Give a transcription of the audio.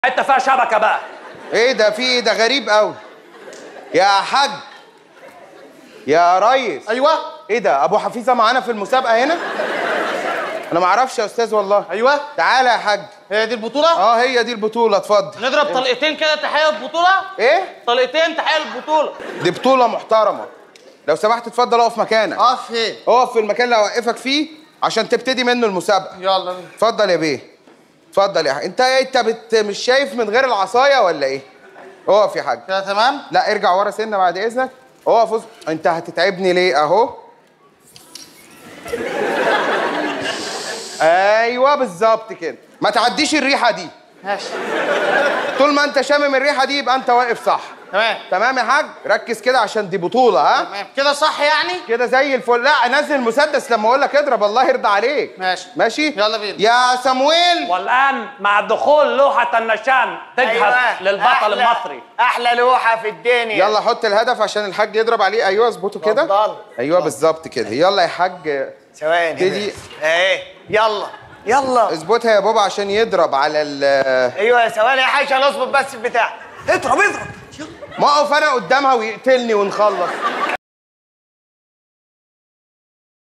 حته فيها شبكه بقى ايه ده في ايه ده غريب قوي يا حاج يا ريس ايوه ايه ده ابو حفيظه معانا في المسابقه هنا انا ما اعرفش يا استاذ والله ايوه تعالى يا حاج هي دي البطوله اه هي دي البطوله اتفضل نضرب طلقتين كده تحيه البطوله ايه طلقتين تحيه البطوله دي بطوله محترمه لو سمحت اتفضل اقف مكانك اقف فين اقف في المكان اللي اوقفك فيه عشان تبتدي منه المسابقه يلا بينا. اتفضل يا بيه اتفضل يا حاج انت انت بت... مش شايف من غير العصايه ولا ايه اقف يا حاج كده تمام لا ارجع ورا سنه بعد اذنك اقف اصبر. انت هتتعبني ليه اهو ايوه بالظبط كده ما تعديش الريحه دي ماشي طول ما انت شامم الريحه دي يبقى انت واقف صح تمام تمام يا حاج ركز كده عشان دي بطوله ها تمام كده صح يعني كده زي الفل لا نزل المسدس لما اقول لك اضرب الله يرضى عليك ماشي. ماشي يلا بينا. يا سمويل والان مع دخول لوحه النشان تجهز للبطل أحلى المصري احلى لوحه في الدنيا يلا حط الهدف عشان الحاج يضرب عليه ايوه اظبطه كده اتفضل. ايوه بالظبط كده يلا يا حاج ثواني ابتدي. بس. ايه يلا يلا اظبطها يا بابا عشان يضرب على ال ايوه ثواني يا حاجه نظبط بس البتاع اضرب اضرب ما اقف انا قدامها ويقتلني ونخلص